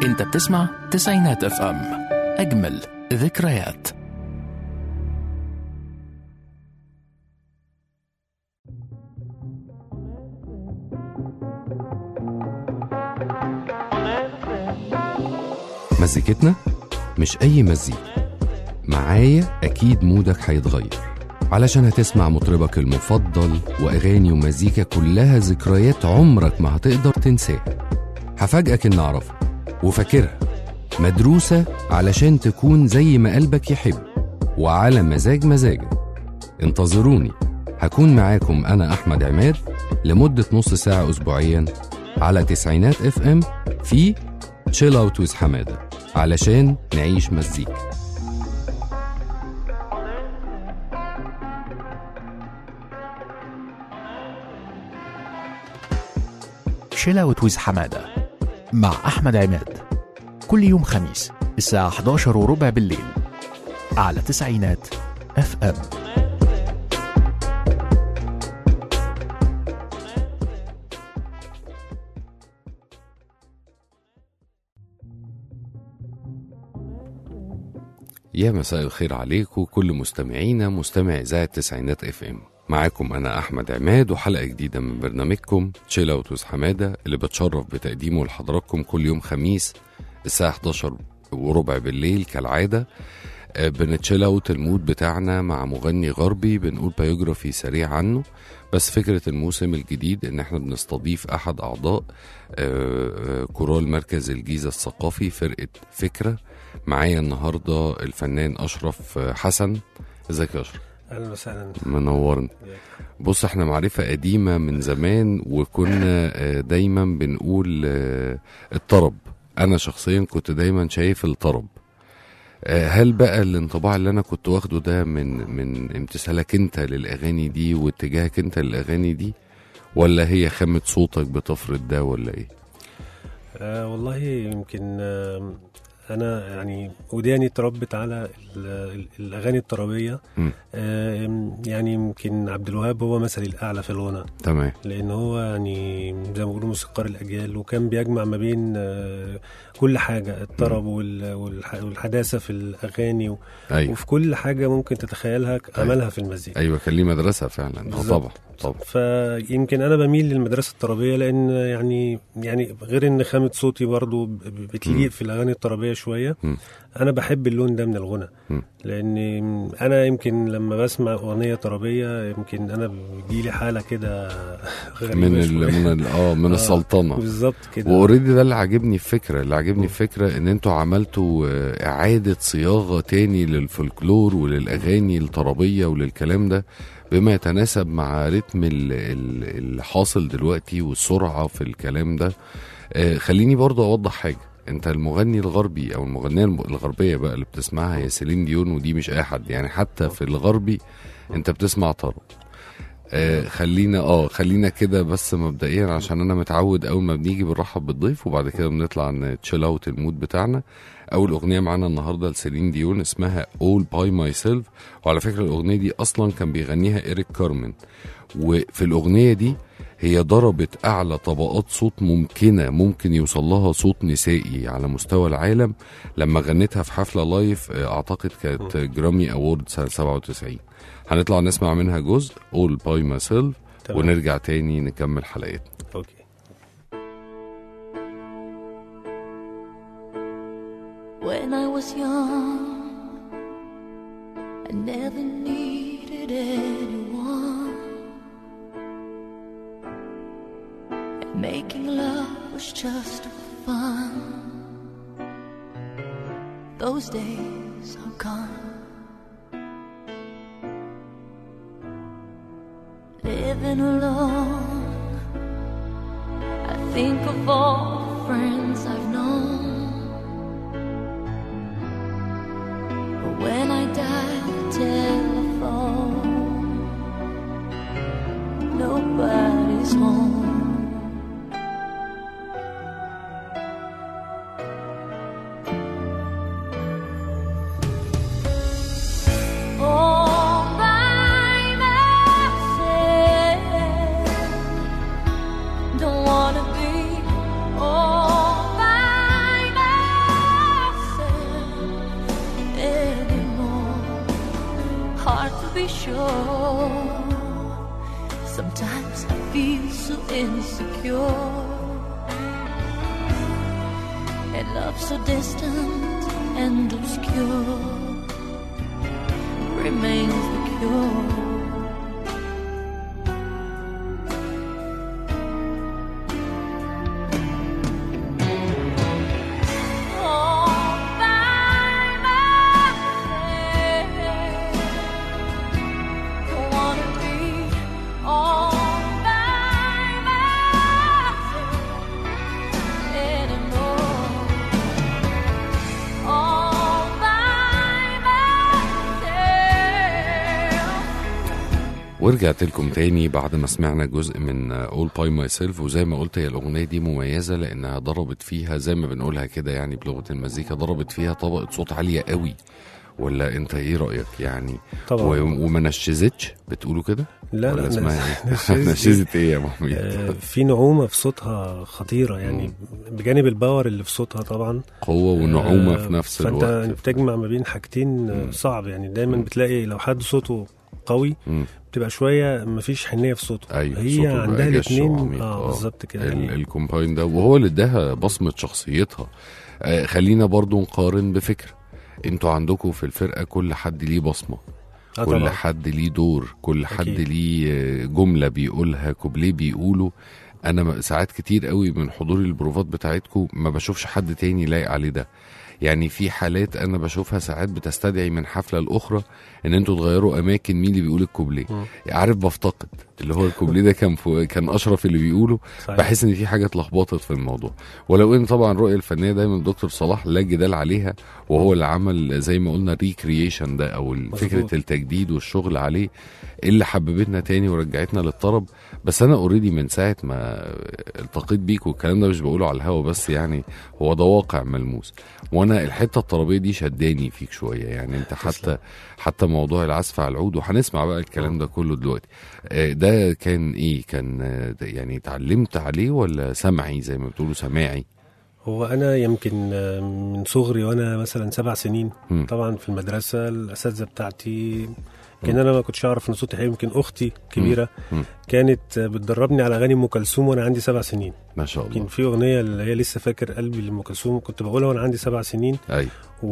انت بتسمع تسعينات اف ام اجمل ذكريات مزيكتنا مش أي مزيكا معايا أكيد مودك هيتغير علشان هتسمع مطربك المفضل وأغاني ومزيكا كلها ذكريات عمرك ما هتقدر تنساها هفاجئك إن أعرفها وفاكرها مدروسة علشان تكون زي ما قلبك يحب وعلى مزاج مزاجك انتظروني هكون معاكم أنا أحمد عماد لمدة نص ساعة أسبوعيا على تسعينات اف ام في تشيل اوت ويز حماده علشان نعيش مزيكا شيل اوت ويز حماده مع احمد عماد كل يوم خميس الساعه 11 وربع بالليل على تسعينات اف ام يا مساء الخير عليكم كل مستمعينا مستمع اذاعه تسعينات اف ام معاكم انا احمد عماد وحلقه جديده من برنامجكم تشيل اوت ويز حماده اللي بتشرف بتقديمه لحضراتكم كل يوم خميس الساعه 11 وربع بالليل كالعاده آه، بنتشيل اوت المود بتاعنا مع مغني غربي بنقول بايوجرافي سريع عنه بس فكرة الموسم الجديد ان احنا بنستضيف احد اعضاء آه، آه، كورال مركز الجيزة الثقافي فرقة فكرة معايا النهاردة الفنان اشرف آه، حسن ازيك يا اشرف اهلا وسهلا منورنا بص احنا معرفة قديمة من زمان وكنا آه، دايما بنقول آه، الطرب انا شخصيا كنت دايما شايف الطرب آه، هل بقى الانطباع اللي انا كنت واخده ده من من امتثالك انت للاغاني دي واتجاهك انت للاغاني دي ولا هي خامة صوتك بتفرض ده ولا ايه؟ آه والله يمكن آه انا يعني وداني اتربت على ال- ال- الاغاني الطربيه مم. آه يعني يمكن عبد الوهاب هو مثلي الاعلى في الغنى تمام لان هو يعني زي ما بيقولوا موسيقار الاجيال وكان بيجمع ما بين آه كل حاجه الطرب وال- والح- والحداثه في الاغاني و- ايوه وفي كل حاجه ممكن تتخيلها عملها في المزيكا ايوه كان ليه مدرسة فعلا اه بالظبط. طبعا طبعا فيمكن انا بميل للمدرسه الطربيه لان يعني يعني غير ان خامه صوتي برضو ب- ب- بتليق في الاغاني الطربيه شويه مم. انا بحب اللون ده من الغنى مم. لان انا يمكن لما بسمع اغنيه طربيه يمكن انا بيجيلي حاله كده غريبه من ال شوية. من ال اه من آه، السلطنة بالظبط كده واوريدي ده اللي عاجبني في فكره اللي عاجبني في فكره ان انتوا عملتوا آه، اعاده صياغه تاني للفولكلور وللاغاني الطربيه وللكلام ده بما يتناسب مع رتم ال- ال- اللي حاصل دلوقتي والسرعه في الكلام ده آه، خليني برضه اوضح حاجه انت المغني الغربي او المغنيه الم- الغربيه بقى اللي بتسمعها هي سيلين ديون ودي مش اي حد يعني حتى في الغربي انت بتسمع طرب آه خلينا اه خلينا كده بس مبدئيا عشان انا متعود اول ما بنيجي بنرحب بالضيف وبعد كده بنطلع نتشيل اوت المود بتاعنا اول اغنيه معانا النهارده لسيلين ديون اسمها All by Myself وعلى فكره الاغنيه دي اصلا كان بيغنيها ايريك كارمن وفي الاغنيه دي هي ضربت اعلى طبقات صوت ممكنه ممكن يوصل لها صوت نسائي على مستوى العالم لما غنتها في حفله لايف آه، اعتقد كانت جرامي اوورد سنه 97 هنطلع نسمع منها جزء All by Myself تمام. ونرجع تاني نكمل حلقتنا اوكي When I was young, I never needed anyone. And making love was just fun. Those days are gone. Living alone, I think of all the friends I've known. But when I dial the telephone, nobody's home. All by myself, don't wanna be all by Sometimes I feel so insecure. And love so distant and obscure remains the cure. All by myself. Don't wanna be all by myself anymore. All by myself. ورجعت لكم تاني بعد ما سمعنا جزء من اول باي ماي سيلف وزي ما قلت هي الاغنيه دي مميزه لانها ضربت فيها زي ما بنقولها كده يعني بلغه المزيكا ضربت فيها طبقه صوت عاليه قوي ولا انت ايه رايك يعني طبعا و- وما نشزتش بتقولوا كده لا ولا لا اسمها ايه نشزت. نشزت ايه يا آه، محمود في نعومه في صوتها خطيره يعني بجانب الباور اللي في صوتها طبعا قوه ونعومه آه، في نفس فانت الوقت بتجمع ما بين حاجتين آه، مم. صعب يعني دايما مم. بتلاقي لو حد صوته قوي مم. بتبقى شويه مفيش حنيه في صوته أيوة، هي صوته بقى عندها جش الاثنين وعميق، آه. اه بالظبط كده ال- يعني الكومباين ده وهو اللي اداها بصمه شخصيتها آه خلينا برضو نقارن بفكره انتوا عندكم في الفرقه كل حد ليه بصمه آه كل طبعا. حد ليه دور كل حد أكيد. ليه آه، جمله بيقولها كوبليه بيقوله انا م- ساعات كتير قوي من حضوري البروفات بتاعتكم ما بشوفش حد تاني لايق عليه ده يعني في حالات انا بشوفها ساعات بتستدعي من حفله لاخرى ان انتوا تغيروا اماكن مين اللي بيقول الكوبليه مم. عارف بفتقد اللي هو الكوبليه ده كان فوق كان اشرف اللي بيقوله صحيح. بحس ان في حاجه اتلخبطت في الموضوع ولو ان طبعا الرؤيه الفنيه دايما الدكتور صلاح لا جدال عليها وهو اللي عمل زي ما قلنا ريكرييشن ده او فكره مظبوط. التجديد والشغل عليه اللي حببتنا تاني ورجعتنا للطرب بس انا اوريدي من ساعه ما التقيت بيك والكلام ده مش بقوله على الهوا بس يعني هو ده واقع ملموس وانا الحته الطربيه دي شداني فيك شويه يعني انت حتى تسلم. حتى موضوع العزف على العود وهنسمع بقى الكلام ده كله دلوقتي آه، ده كان ايه كان آه، ده يعني اتعلمت عليه ولا سمعي زي ما بتقولوا سماعي هو انا يمكن آه، من صغري وانا مثلا سبع سنين مم. طبعا في المدرسه الاساتذه بتاعتي يمكن انا ما كنتش اعرف ان صوتي حلو يمكن اختي كبيره مم. كانت آه، بتدربني على اغاني ام كلثوم وانا عندي سبع سنين ما شاء يمكن الله في اغنيه اللي هي لسه فاكر قلبي لام كلثوم كنت بقولها وانا عندي سبع سنين ايوه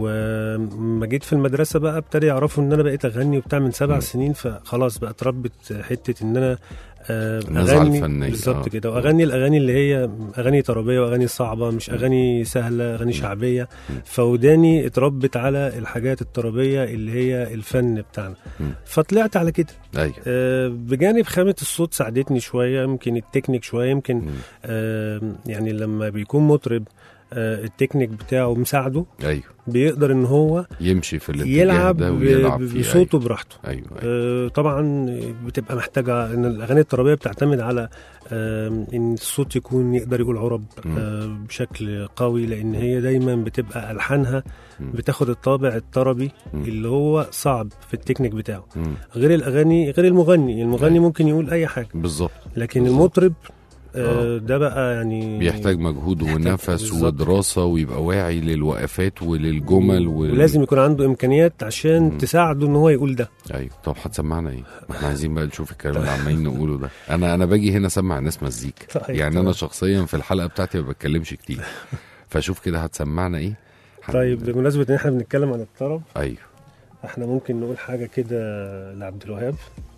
وما جيت في المدرسه بقى ابتدى يعرفوا ان انا بقيت اغني وبتاع من سبع مم. سنين فخلاص بقى اتربت حته ان انا آه، النزعة اغني الفنية، بالظبط آه. كده واغني الاغاني اللي هي اغاني طربيه واغاني صعبه مش مم. اغاني سهله اغاني شعبيه مم. فوداني اتربت على الحاجات الطربيه اللي هي الفن بتاعنا مم. فطلعت على كده ايوه آه، بجانب خامه الصوت ساعدتني شويه يمكن التكنيك شويه يمكن مم. آه، يعني لما بيكون مطرب آه، التكنيك بتاعه مساعده ايوه بيقدر ان هو يمشي في الاتجاه يلعب ده ب- ويلعب ب- فيه بصوته براحته ايوه ايوه, أيوة. آه، طبعا بتبقى محتاجه ان الاغاني الطربيه بتعتمد على آم، ان الصوت يكون يقدر يقول عرب مم. آه، بشكل قوي لان هي دايما بتبقى الحانها مم. بتاخد الطابع الطربي مم. اللي هو صعب في التكنيك بتاعه مم. غير الاغاني غير المغني المغني أيوة. ممكن يقول اي حاجه بالظبط لكن بالظبط. المطرب آه، ده بقى يعني بيحتاج مجهود محتاج- ونفس بالظبط. ودراسه ويبقى واعي للوقفات وللجمل وال... ولازم يكون عنده امكانيات عشان مم. تساعده ان هو يقول ده ايوه طب هتسمعنا ايه؟ ما احنا عايزين بقى نشوف الكلام اللي عمالين نقوله ده انا انا باجي هنا اسمع الناس مزيكا طيب، يعني تمام. انا شخصيا في الحلقه بتاعتي ما بتكلمش كتير فشوف كده هتسمعنا ايه؟ هن- طيب بمناسبه ان احنا بنتكلم عن الطرب ايوه احنا ممكن نقول حاجه كده لعبد الوهاب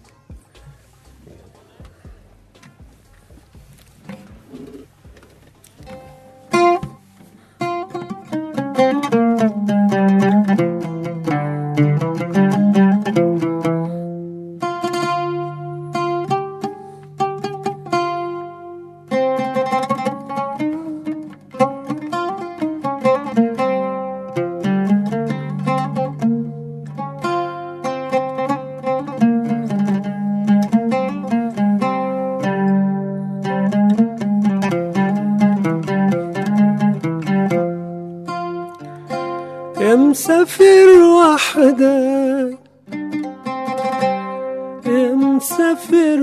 يا مسافر وحدك يا مسافر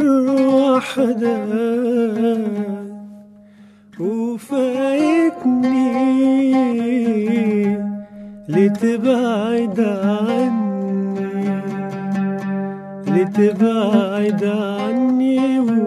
وحدك وفايتني لتبعد عني لتبعد عني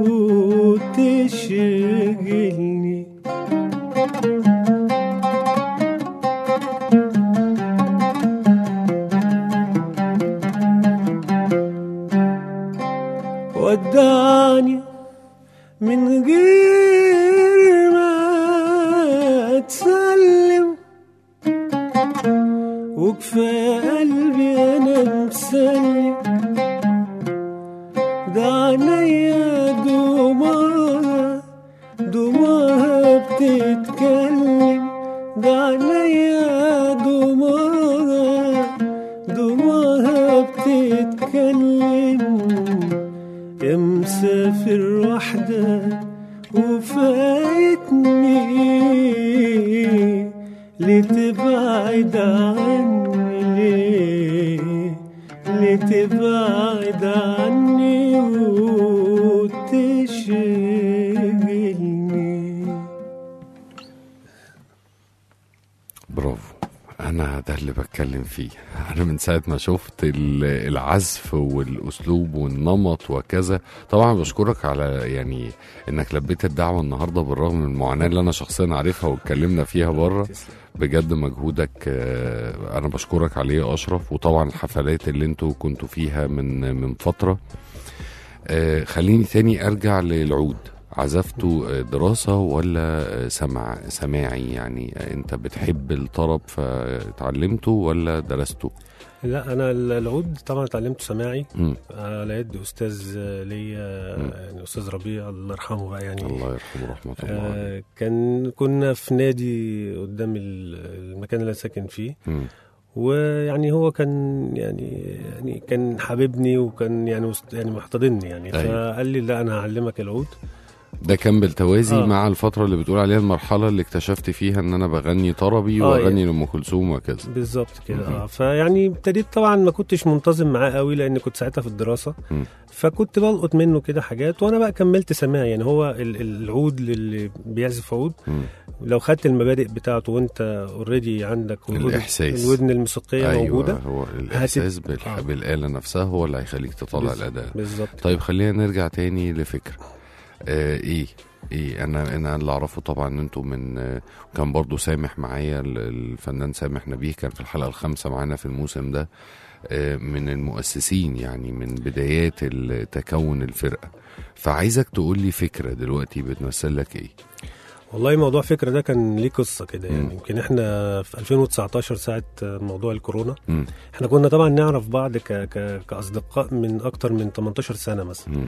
من غير ما تسلم وكفاية قلبي أنا مسلم ده عينيا دموعها دموعها بتتكلم ده عينيا دموعها دموعها بتتكلم يا مسافر وحدك وفايتني لتبعد عني ليه لتبعد عني وتشغلني برافو انا ده اللي بتكلم فيه انا من ساعه ما شفت ال- العزف والاسلوب والنمط وكذا طبعا بشكرك على يعني انك لبيت الدعوه النهارده بالرغم من المعاناه اللي انا شخصيا عارفها واتكلمنا فيها بره بجد مجهودك آه، انا بشكرك عليه يا اشرف وطبعا الحفلات اللي انتوا كنتوا فيها من من فتره آه، خليني تاني ارجع للعود عزفته آه، دراسة ولا آه، سمع سماعي يعني آه، انت بتحب الطرب فتعلمته ولا درسته لا انا العود طبعا اتعلمته سماعي مم. على يد استاذ ليا مم. يعني استاذ ربيع الله يرحمه بقى يعني الله يرحمه رحمة الله عليه آه كان كنا في نادي قدام ال- المكان اللي انا ساكن فيه مم. ويعني هو كان يعني يعني كان حاببني وكان يعني وسط- يعني محتضنني يعني أيوة. فقال لي لا انا هعلمك العود ده كان بالتوازي آه. مع الفترة اللي بتقول عليها المرحلة اللي اكتشفت فيها ان انا بغني طربي آه، واغني لأم كلثوم وكذا بالظبط كده مهم. اه فيعني ابتديت طبعا ما كنتش منتظم معاه قوي لان كنت ساعتها في الدراسه مم. فكنت بلقط منه كده حاجات وانا بقى كملت سماع يعني هو ال- ال- العود اللي بيعزف عود مم. لو خدت المبادئ بتاعته وانت اوريدي عندك الودن- الإحساس. الودن الموسيقيه ايوه موجوده هو الاحساس بال... آه. بالآلة نفسها هو اللي هيخليك تطلع بز- الأداء بالظبط طيب خلينا نرجع تاني لفكرة آه ايه ايه انا انا اللي اعرفه طبعا ان انتوا من آه كان برضو سامح معايا ال- الفنان سامح نبيه كان في الحلقه الخامسه معانا في الموسم ده آه من المؤسسين يعني من بدايات ال- تكون الفرقه فعايزك تقول لي فكره دلوقتي بتمثل لك ايه والله موضوع فكرة ده كان ليه قصة كده مم. يعني يمكن احنا في 2019 ساعة موضوع الكورونا مم. احنا كنا طبعا نعرف بعض ك... ك... كأصدقاء من أكتر من 18 سنة مثلا مم.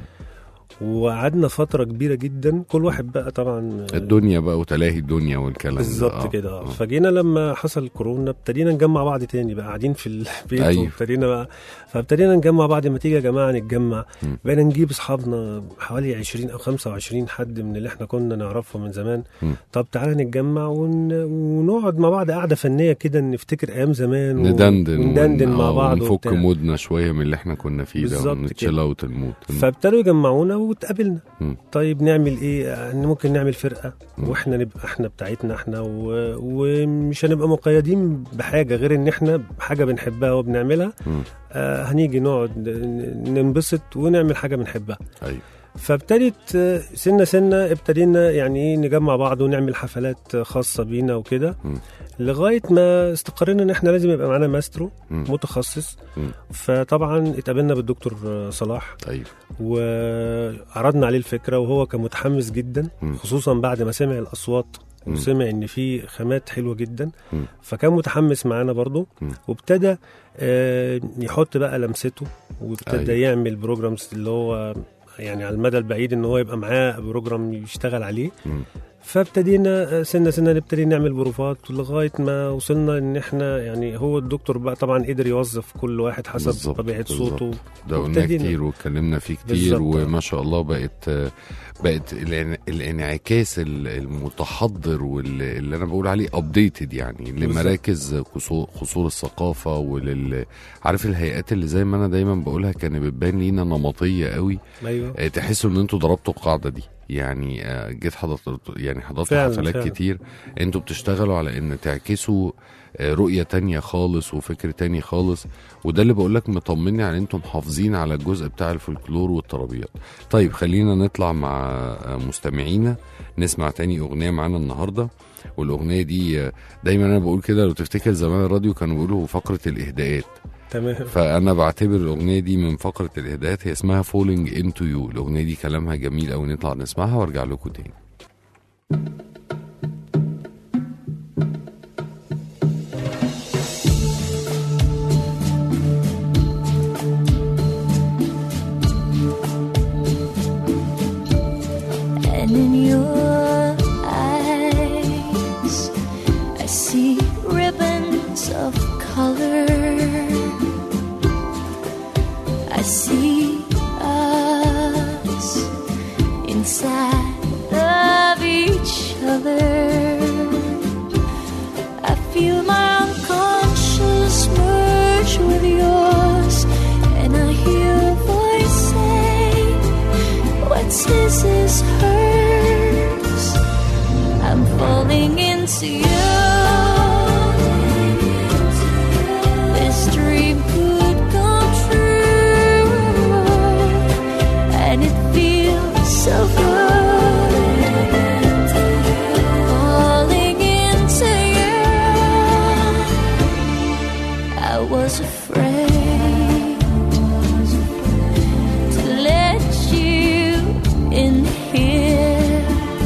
وقعدنا فترة كبيرة جدا كل واحد بقى طبعا الدنيا بقى وتلاهي الدنيا والكلام ده بالظبط آه. كده آه. آه. فجينا لما حصل كورونا ابتدينا نجمع بعض تاني بقى قاعدين في البيت أيوة. وابتدينا بقى فابتدينا نجمع بعض ما تيجي يا جماعه نتجمع مم. بقينا نجيب اصحابنا حوالي 20 او 25 حد من اللي احنا كنا نعرفهم من زمان مم. طب تعالى نتجمع ون... ونقعد مع بعض قعده فنيه كده نفتكر ايام زمان و- ندندن وندندن ون- مع آه، بعض ونفك وبتاع. مودنا شويه من اللي احنا كنا فيه ده بالظبط ونتشيل كده. اوت المود مم. فابتدوا يجمعونا واتقابلنا مم. طيب نعمل ايه آه، ممكن نعمل فرقه مم. واحنا نبقى احنا بتاعتنا احنا و... ومش هنبقى مقيدين بحاجه غير ان احنا حاجه بنحبها وبنعملها مم. آه هنيجي نقعد ن- ننبسط ونعمل حاجه بنحبها ايوه فابتدت آه، سنه سنه ابتدينا يعني ايه نجمع بعض ونعمل حفلات آه، خاصه بينا وكده مم. لغايه ما استقرينا ان احنا لازم يبقى معانا ماسترو مم. متخصص مم. فطبعا اتقابلنا بالدكتور آه، صلاح ايوه وعرضنا عليه الفكره وهو كان متحمس جدا مم. خصوصا بعد ما سمع الاصوات مم. وسمع ان في خامات حلوه جدا مم. فكان متحمس معانا برضو مم. وابتدى آه، يحط بقى لمسته وابتدى أيوة. يعمل بروجرامز اللي هو يعني على المدى البعيد ان هو يبقى معاه بروجرام يشتغل عليه مم. فابتدينا آه، سنه سنه نبتدي نعمل بروفات لغايه ما وصلنا ان احنا يعني هو الدكتور بقى طبعا قدر يوظف كل واحد حسب بالظبط، طبيعه صوته بالظبط. ده قلنا وابتدينا. كتير واتكلمنا فيه كتير بالظبط. وما شاء الله بقت بقت الان- الانعكاس ال- المتحضر واللي اللي انا بقول عليه ابديتد يعني لمراكز قصور, قصور الثقافه ولل عارف الهيئات اللي زي ما انا دايما بقولها كان بتبان لينا نمطيه قوي ايوه آه، تحسوا ان انتوا ضربتوا القاعده دي يعني آه، جيت حضرت يعني حضرت فعلاً، حفلات فعلاً. كتير انتوا بتشتغلوا على ان تعكسوا آه، رؤية تانية خالص وفكر تاني خالص وده اللي بقولك مطمني على انتم محافظين على الجزء بتاع الفولكلور والطربيات طيب خلينا نطلع مع آه، مستمعينا نسمع تاني اغنية معانا النهاردة والاغنية دي آه، دايما انا بقول كده لو تفتكر زمان الراديو كانوا بيقولوا فقرة الاهداءات تمام فانا بعتبر الاغنيه دي من فقره الاهداءات هي اسمها فولينج انتو يو الاغنيه دي كلامها جميل قوي نطلع نسمعها وارجع لكم تاني And in your eyes, I see ribbons of color. I see us inside of each other. I feel my unconscious merge with yours, and I hear a voice say, What's his is hers. I'm falling into you. This dream could come true, and it feels so good. Falling into you. I was afraid to let you in here.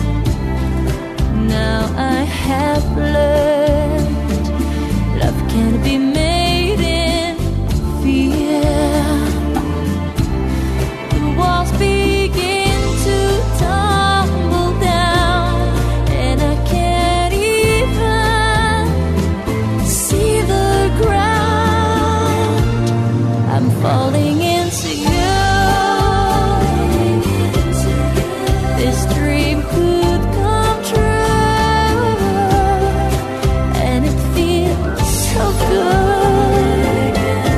Now I have learned love can be made in fear. The walls begin to tumble down, and I can't even see the ground. I'm falling into you. This dream could come true, and it feels so good.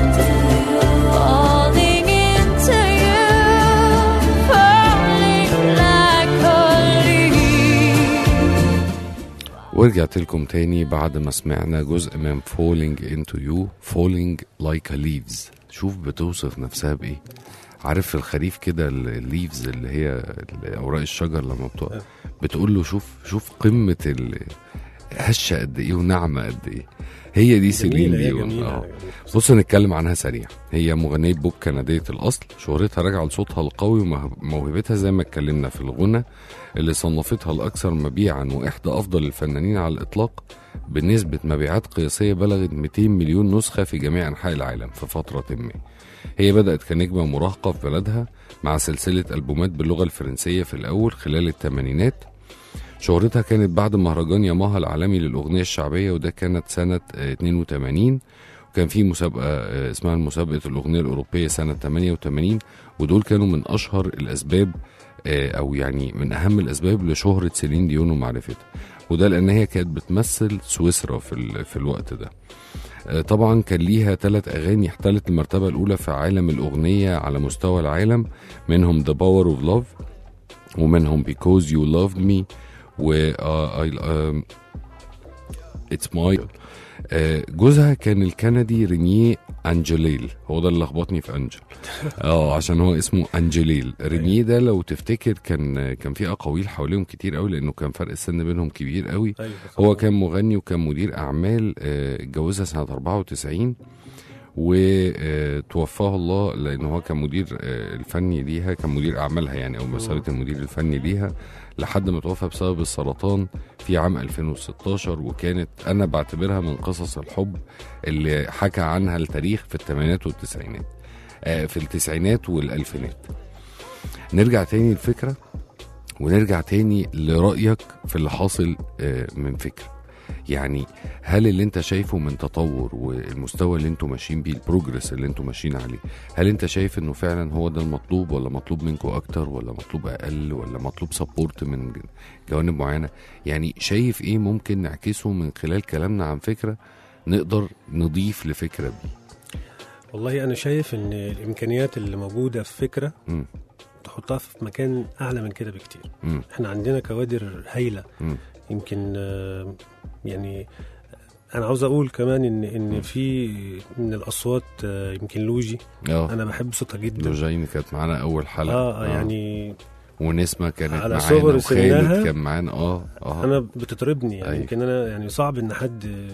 Falling into you, falling like a leaf. ورجعت لكم تاني بعد ما سمعنا جزء من Falling into you Falling like a leaves شوف بتوصف نفسها بإيه عارف في الخريف كده الليفز اللي هي اوراق الشجر لما بتقع بتقول له شوف شوف قمه ال- هشه قد ايه وناعمه قد ايه هي دي سيلين جميلة هي ديون جميلة اه جميلة. بص نتكلم عنها سريع هي مغنية بوب كندية الأصل شهرتها راجعة لصوتها القوي وموهبتها زي ما اتكلمنا في الغنى اللي صنفتها الأكثر مبيعا وإحدى أفضل الفنانين على الإطلاق بنسبة مبيعات قياسية بلغت 200 مليون نسخة في جميع أنحاء العالم في فترة ما هي بدأت كنجمة مراهقة في بلدها مع سلسلة ألبومات باللغة الفرنسية في الأول خلال الثمانينات شهرتها كانت بعد مهرجان ياماها العالمي للأغنية الشعبية وده كانت سنة آه، 82 وكان في مسابقة آه، اسمها مسابقة الأغنية الأوروبية سنة 88 ودول كانوا من أشهر الأسباب آه، أو يعني من أهم الأسباب لشهرة سيلين ديون ومعرفتها وده لأن هي كانت بتمثل سويسرا في, ال- في الوقت ده آه، طبعا كان ليها ثلاث أغاني احتلت المرتبة الأولى في عالم الأغنية على مستوى العالم منهم The Power of Love ومنهم Because You Loved Me و uh, I, um, It's My آه، جوزها كان الكندي رينيه انجليل هو ده اللي لخبطني في انجل اه عشان هو اسمه انجليل رينيه ده لو تفتكر كان كان في اقاويل حواليهم كتير قوي لانه كان فرق السن بينهم كبير قوي أيوة هو كان مغني وكان مدير اعمال آه، اتجوزها سنه 94 وتوفاه الله لان هو كان مدير آه، الفني ليها كان مدير اعمالها يعني او مساله المدير الفني ليها لحد ما توفى بسبب السرطان في عام 2016 وكانت انا بعتبرها من قصص الحب اللي حكى عنها التاريخ في الثمانينات والتسعينات آه، في التسعينات والالفينات نرجع تاني الفكره ونرجع تاني لرايك في اللي حاصل آه، من فكره يعني هل اللي انت شايفه من تطور والمستوى اللي انتوا ماشيين بيه البروجرس اللي انتوا ماشيين عليه هل انت شايف انه فعلا هو ده المطلوب ولا مطلوب منكم اكتر ولا مطلوب اقل ولا مطلوب سبورت من جوانب معينه يعني شايف ايه ممكن نعكسه من خلال كلامنا عن فكره نقدر نضيف لفكره دي والله انا شايف ان الامكانيات اللي موجوده في فكره مم. تحطها في مكان اعلى من كده بكتير مم. احنا عندنا كوادر هايله مم. يمكن آه، يعني انا عاوز اقول كمان ان ان في من الاصوات آه، يمكن لوجي اه انا بحب صوتها جدا لوجين كانت معانا اول حلقه اه, آه يعني ونسمه كانت على معانا صغر وخالد سنها كان معانا اه اه انا بتطربني يعني أيوة. يمكن انا يعني صعب ان حد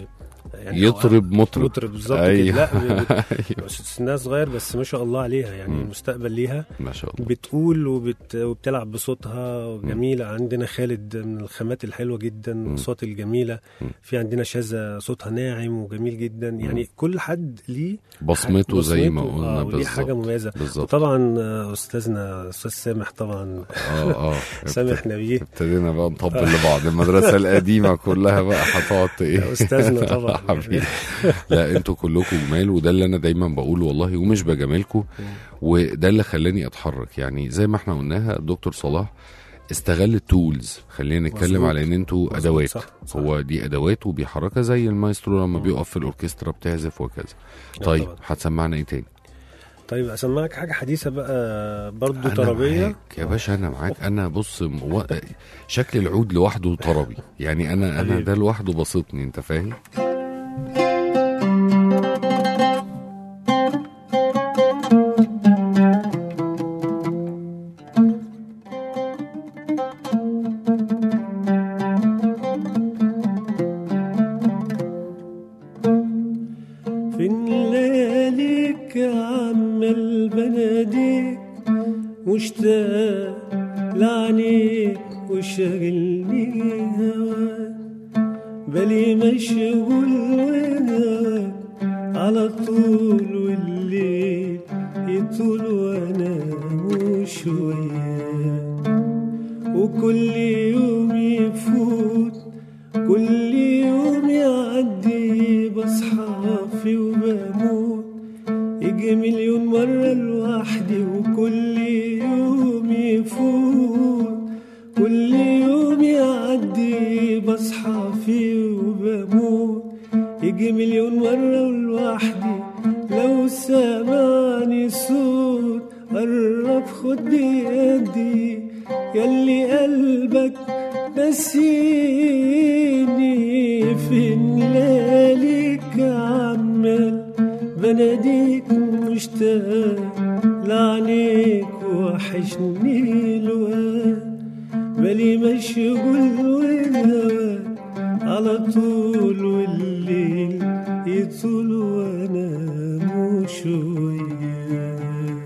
يعني يطرب مطرب مطرب بالظبط أيوة. كده لا ب- أيوة. بت- سنها صغير بس ما شاء الله عليها يعني مم. المستقبل ليها ما شاء الله بتقول وبت... وبتلعب بصوتها جميلة عندنا خالد من الخامات الحلوة جدا الأصوات الجميلة مم. في عندنا شاذة صوتها ناعم وجميل جدا يعني كل حد ليه بصمته زي ما بصمته، قلنا آه وليه حاجة بالظبط مميزة بالظبط وطبعا آه، أستاذنا أستاذ سامح طبعا اه اه سامح نبيه ابتدينا بقى نطبل لبعض المدرسة القديمة كلها بقى هتقعد ت- ايه أستاذنا طبعا حبيبي لا انتوا كلكم جمال وده اللي انا دايما بقوله والله ومش بجاملكم وده اللي خلاني اتحرك يعني زي ما احنا قلناها الدكتور صلاح استغل التولز خلينا نتكلم مظبوط. على ان انتوا مظبوط، ادوات صح، صح. هو دي ادوات وبيحركها زي المايسترو لما بيقف في الاوركسترا بتعزف وكذا طيب طبعا. هتسمعنا ايه تاني طيب أسمعك حاجة حديثة بقى برضو أنا طربية معاك يا باشا انا معاك انا بص م- و... شكل العود لوحده طربي يعني انا انا حبيبي. ده لوحده بسطني انت فاهم فين لياليك يا عم البناديك مشتاق لعنيك وشاغلني هواك بالي مشغول وهواك على طول والليل يطول وانا مش وياك وكل يوم يفوت كل يوم يعدي بصحى فيه وبموت يجي مليون مرة لوحدي وكل يوم يفوت كل يوم يعدي بصحى فيه وبموت يجي مليون مرة لوحدي لو سمعني صوت قرب خد بيدي ياللي قلبك نسيني فين لياليك يا عمال بناديك مشتاق لعنيك وحشني الوقت بالي مشغول وهواك على طول والليل يطول وانا مش وياك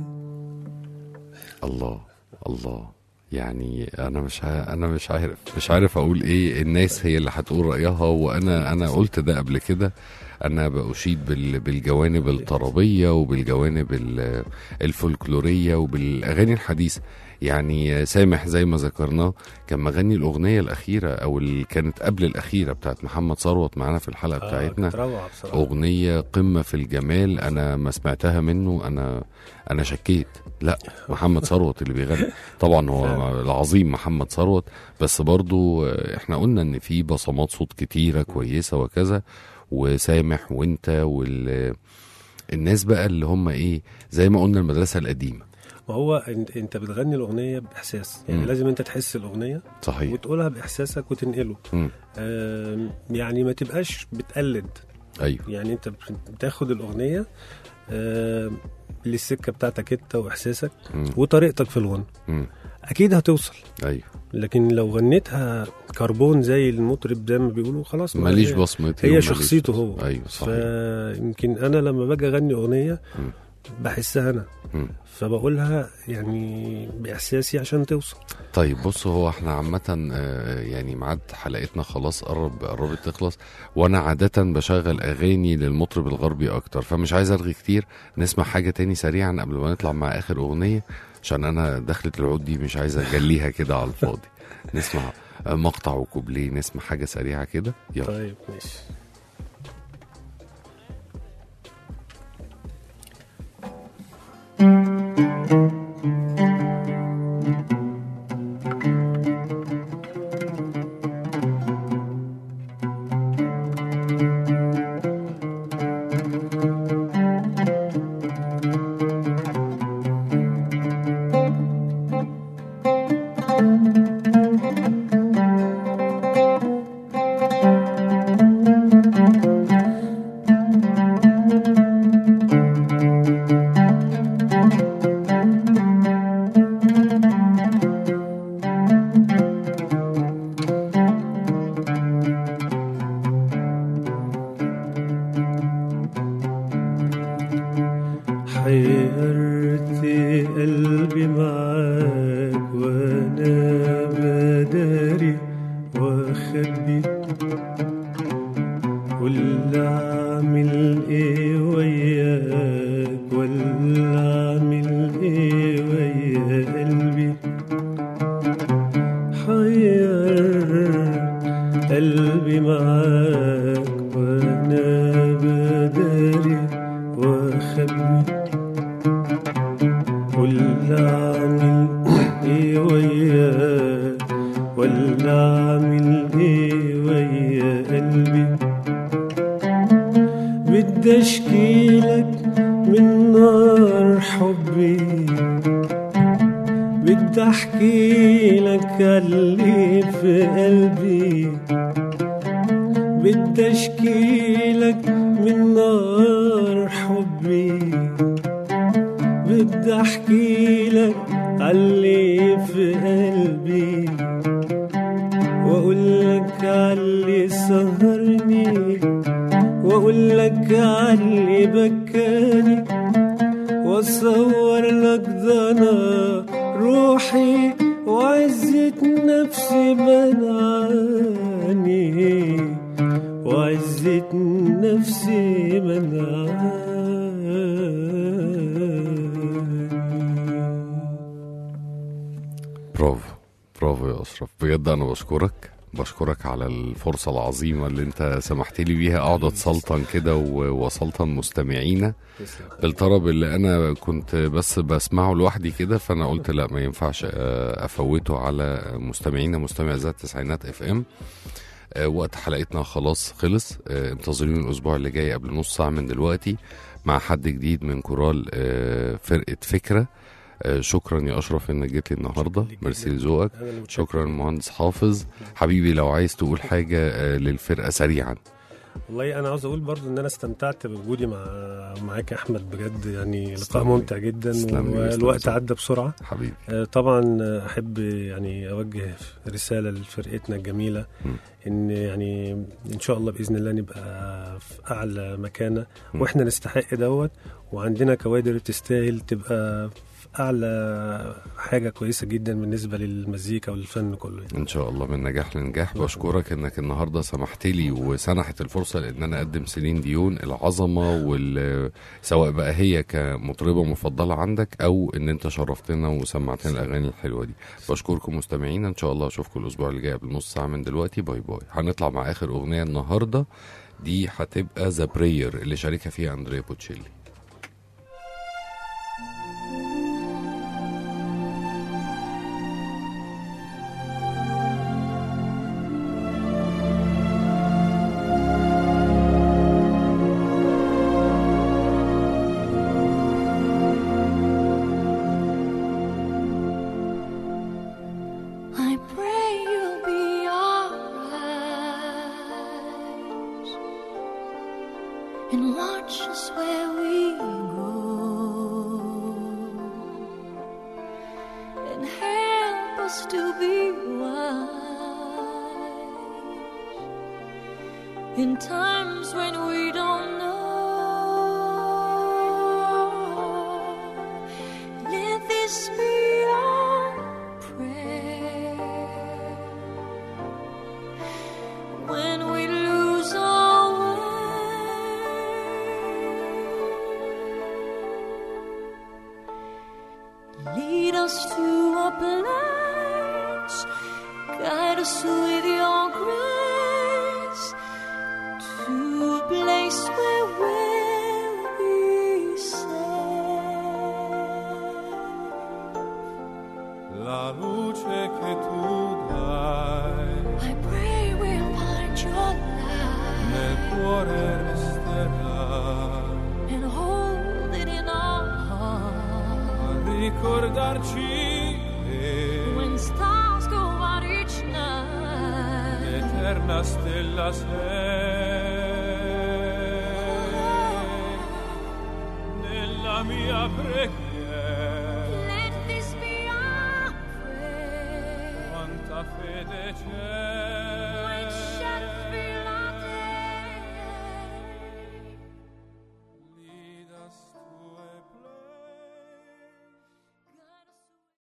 الله الله يعني انا مش ع- انا مش عارف مش عارف اقول ايه الناس هي اللي هتقول رايها وانا انا قلت ده قبل كده انا بأشيد بال- بالجوانب الطربيه وبالجوانب ال- الفولكلوريه وبالاغاني الحديثه يعني سامح زي ما ذكرناه كان مغني الاغنيه الاخيره او اللي كانت قبل الاخيره بتاعت محمد ثروت معانا في الحلقه بتاعتنا كانت روعة بصراحة اغنيه قمه في الجمال انا ما سمعتها منه انا انا شكيت لا محمد ثروت اللي بيغني طبعا هو العظيم محمد ثروت بس برضو آه، احنا قلنا ان في بصمات صوت كتيره كويسه وكذا وسامح وانت وال الناس بقى اللي هم ايه زي ما قلنا المدرسه القديمه وهو انت, انت بتغني الاغنيه باحساس يعني مم. لازم انت تحس الاغنيه صحيح وتقولها باحساسك وتنقله مم. آم، يعني ما تبقاش بتقلد ايوه يعني انت بتاخد الاغنيه آم، للسكه بتاعتك انت واحساسك مم. وطريقتك في الغنى مم. اكيد هتوصل ايوه لكن لو غنيتها كربون زي المطرب زي ما بيقولوا خلاص ما ماليش هي- بصمتي هي وماليش شخصيته بصمتي. هو ايوه صحيح فيمكن انا لما باجي اغني اغنيه مم. بحسها انا مم. فبقولها يعني باحساسي عشان توصل طيب بص هو احنا عامة آه، يعني ميعاد حلقتنا خلاص قرب قربت تخلص وانا عادة بشغل اغاني للمطرب الغربي اكتر فمش عايز الغي كتير نسمع حاجة تاني سريعا قبل ما نطلع مع اخر اغنية عشان انا دخلة العود دي مش عايز اجليها كده على الفاضي نسمع آه، مقطع وكوبليه نسمع حاجة سريعة كده يلا طيب ماشي بداري واخبي ولا اعمل ايه وياك ولا اعمل ايه ويا قلبي حير قلبي معاك وانا بداري واخبي ولا اعمل ايه وياك ولا اعمل ايه ويا قلبي بدي اشكيلك من نار حبي بدي احكي لك اللي في قلبي بدي اشكي لك من نار حبي بدي احكي لك اللي في قلبي واقول لك اللي سهرني واقول لك اللي بكاني واصور لك ده انا روحي وعزة نفسي منعاني وعزة نفسي منعاني برافو برافو يا اشرف بجد انا بشكرك بشكرك على الفرصة العظيمة اللي انت سمحت لي بيها اقعد اتسلطن كده و- واسلطن مستمعينا الطرب اللي انا كنت بس بسمعه لوحدي كده فانا قلت لا ما ينفعش آه، افوته على مستمعينا مستمع ذات تسعينات اف ام آه، وقت حلقتنا خلاص خلص آه، انتظروني الاسبوع اللي جاي قبل نص ساعه من دلوقتي مع حد جديد من كورال آه، فرقه فكره آه، شكرا يا اشرف انك جيت لي النهارده ميرسي لذوقك أنا اللي متشكر. شكرا مهندس حافظ حبيبي لو عايز تقول حاجه آه، للفرقه سريعا والله انا عاوز اقول برضو ان انا استمتعت بوجودي مع معاك يا احمد بجد يعني لقاء تسلم لي. ممتع جدا تسلم لي، والوقت تسلم. عدى بسرعه حبيبي آه، طبعا آه، احب يعني اوجه رساله لفرقتنا الجميله م. ان يعني ان شاء الله باذن الله نبقى في اعلى مكانه م. واحنا نستحق دوت وعندنا كوادر تستاهل تبقى في اعلى حاجه كويسه جدا بالنسبه للمزيكا والفن كله يعني. ان شاء الله من نجاح لنجاح بشكرك انك النهارده سمحت لي وسنحت الفرصه لان انا اقدم سيلين ديون العظمه وال سواء بقى هي كمطربه مفضله عندك او ان انت شرفتنا وسمعتنا الاغاني الحلوه دي بشكركم مستمعينا ان شاء الله اشوفكم الاسبوع اللي جاي قبل نص ساعه من دلوقتي باي باي هنطلع مع اخر اغنيه النهارده دي هتبقى ذا برير اللي شاركها فيها اندريا بوتشيلي I pray you'll be alright and watch us where we go and help us to be wise in times when we don't know. Let this be our prayer when we lose our way. Lead us to a place, guide us with your grace to a place where we'll be safe. La luce che tu dai I pray we'll find your nel light cuore resterà and hold it in our a heart. ricordarci che When stars go out each night, l'eterna stella sei nella mia preghiera let this be our prayer. quanta fede c'è